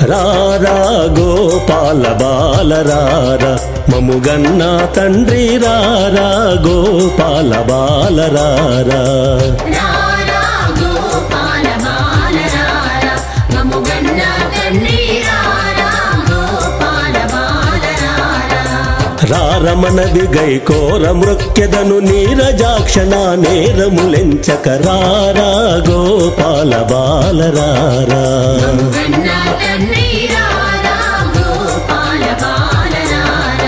రారా గోపాల బాల రారా మముగన్న తండ్రి రారా గోపాల బాల రారా రారా గోపాల బాల రారా మముగన్న తండ్రి రారా గోపాల బాల రారా రారమనది గైకోర మృక్యదను నీరజాక్షణ నేరములెంచక రారా గోపాల బాల రారా మముగన్న తండ్రి రారా గోపాల బాల రారా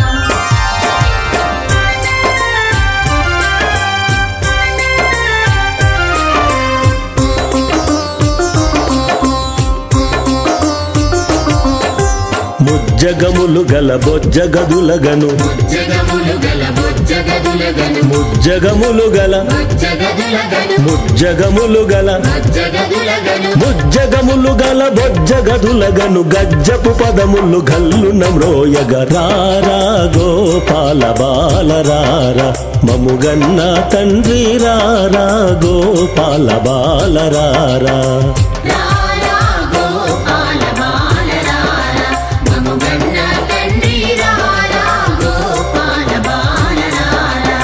ముజ్జగములు గల బొజ్జగదులగను జగములు గల బొజ్జగదులగను ముజ్జగములు గల బొజ్జగదులగను ముజ్జగములు గల బొజ్జగదులగను ముజ్జగములు గల బొజ్జగదులగను గజ్జపు పదములు గల్లున మ్రోయగ రారా గోపాల బాల రారా మముగన్న తండ్రి రారా గోపాల బాల రారా రారా గోపాల బాల రారా మముగన్న తండ్రి రారా గోపాల బాల రారా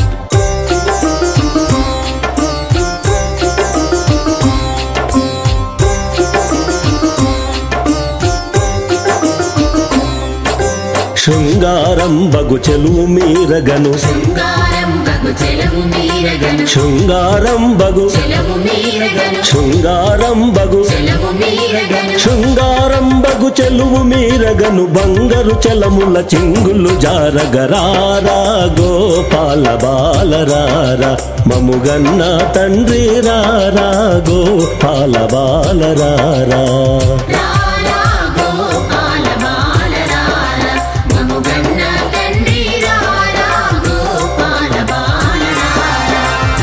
శృంగారం బగు చెలువు మీరగను శృంగారం బగు చెలవు మీరగను శృంగారం బగు చెలవు మీరగను శృంగారం బగు చెలవు మీరగను శృంగారం బగు చెలువు మీరగను బంగరు చలముల చింగులు జారగరారా గోపాల బాల రారా మముగన్న తండ్రి రారా గోపాల బాల రారా రారా గోపాల బాల రారా మముగన్న తండ్రి రారా గోపాల బాల రారా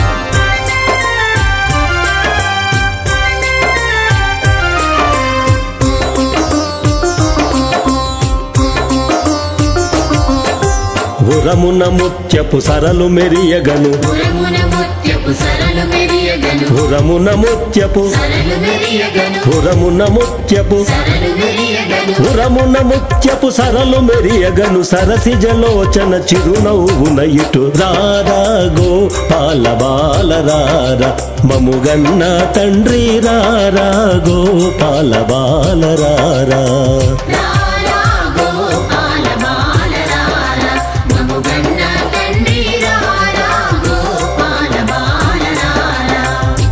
ఉరమున ముత్యపు సరలు మెరియగను పురమున ముత్యపు సరలు మెరియగను ఉరమున ముత్యపు సరలు మెరియగను ఉరమున ముత్యపు సరలు మెరియగను పురమున ముత్యపు సరలు మెరియగను సరసి జలోచన చిరునవ్వున ఇటు రారా గోపాల బాల రారా మముగన్న తండ్రి రారా గోపాల బాల రారా రారా గోపాల బాల రారా మముగన్న తండ్రి రారా గోపాల బాల రారా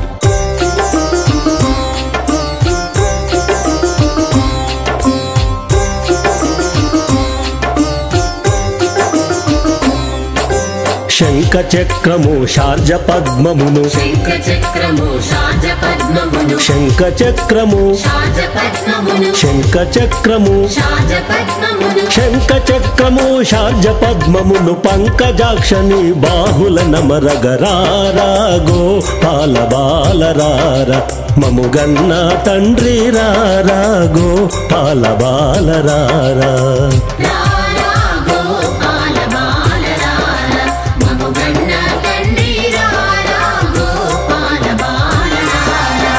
శంఖ చక్రము షార్జ పద్మమును శంఖ చక్రము షాజ పద్మమును శంఖ చక్రము షాజ పద్మమును శంఖ చక్రము షాజ పద్మమును శంఖ చక్రము షార్జ పద్మమును పంకజాక్షని బాహుల నమరగరారా గోపాల బాల రారా మముగన్న తండ్రి రారా గోపాల బాల రారా రారా గోపాల బాల రారా మముగన్న తండ్రి రారా గోపాల బాల రారా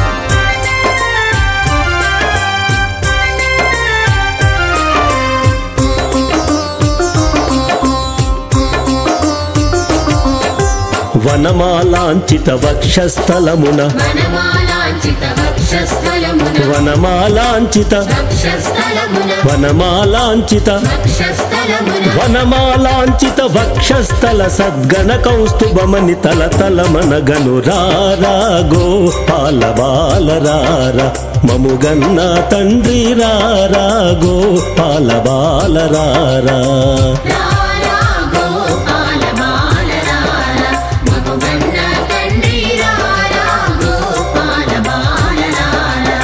వనమాలాంచిత వక్షస్థలమున వనమాలాంచిత వక్షస్థలమున వనమాలాంచిత వక్షస్థలమున వనమాలాంచిత వక్షస్థలమున వనమాలాంచిత వక్షస్థల సద్గణ కౌస్తుభమని తల తల మనగను రారా గోపాల బాల రారా మముగన్న తండ్రి రారా గోపాల బాల రారా రారా గోపాల బాల రారా మముగన్న తండ్రి రారా గోపాల బాల రారా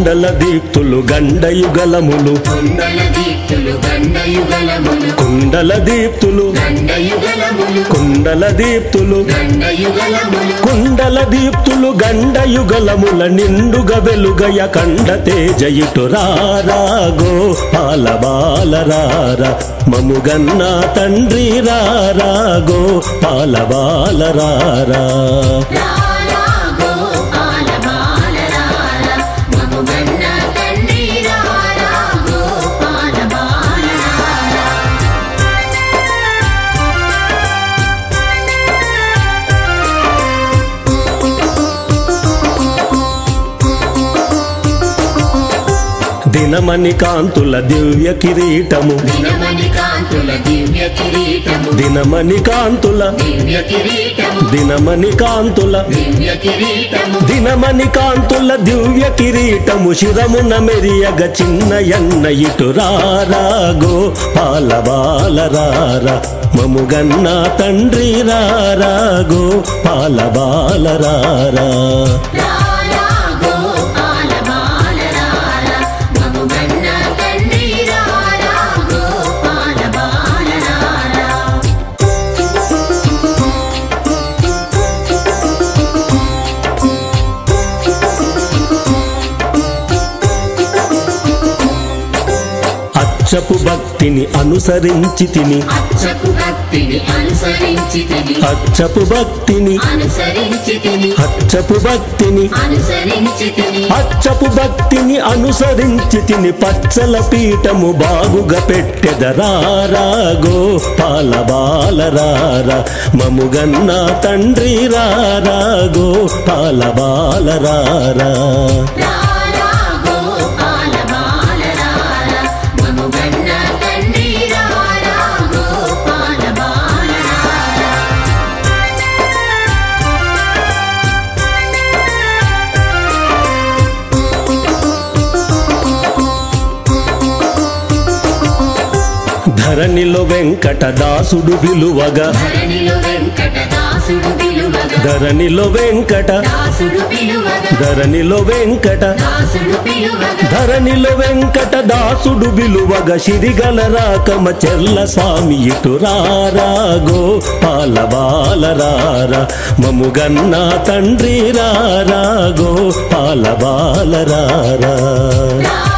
కుండల దీప్తులు గండయుగలములు కుండల దీప్తులు గండయుగలములు కుండల దీప్తులు గండయుగలములు కుండల దీప్తులు గండయుగలములు కుండల దీప్తులు గండయుగలముల నిండుగ వెలుగయ కండ తేజయుటు రారాగో పాల బాలరార మముగన్న తండ్రి రారాగో పాల బాలరారా రారా గోపాల బాలరార మముగన్న తండ్రి రారా గోపాల బాలరార దినమణి కాంతుల దివ్య కిరీటము దినమణి కాంతుల దివ్య కిరీటము దినమణి కాంతుల దివ్య కిరీటము దినమణి కాంతుల దివ్య కిరీటము దినమణి కాంతుల దివ్య కిరీటము శిరమున మెరియగ చిన్న ఎన్న ఇటు రారాగో పాల బాలరార మముగన్న తండ్రి రారాగో పాల బాలరారా రారా గోపాల బాలరార మముగన్న తండ్రి రారా గోపాల బాలరార అచ్చపు భక్తిని అనుసరించి తిని అచ్చపు భక్తిని అనుసరించి తిని అచ్చపు భక్తిని అనుసరించి తిని అచ్చపు భక్తిని అనుసరించి తిని అచ్చపు భక్తిని అనుసరించి తిని పచ్చల పీఠము బాగుగా పెట్టెదరారాగో పాల బాలరార మముగన్న తండ్రి రారాగో పాల బాలరారా రారా గోపాల బాలరార మముగన్న తండ్రి రారా గోపాల బాలరార ధరణిలో వెంకటదాసుడు విలువగా ధరణిలో వెంకటదాసుడు విలువగా ధరణిలో వెంకట దాసుడు పిలువగా ధరణిలో వెంకట దాసుడు పిలువగా ధరణిలో వెంకట దాసుడు విలువగ సిరిగల రాకమ చెల్ల స్వామి ఇటు రారాగో పాల బాలరార మముగన్న తండ్రి రారాగో పాల బాలరారా రారా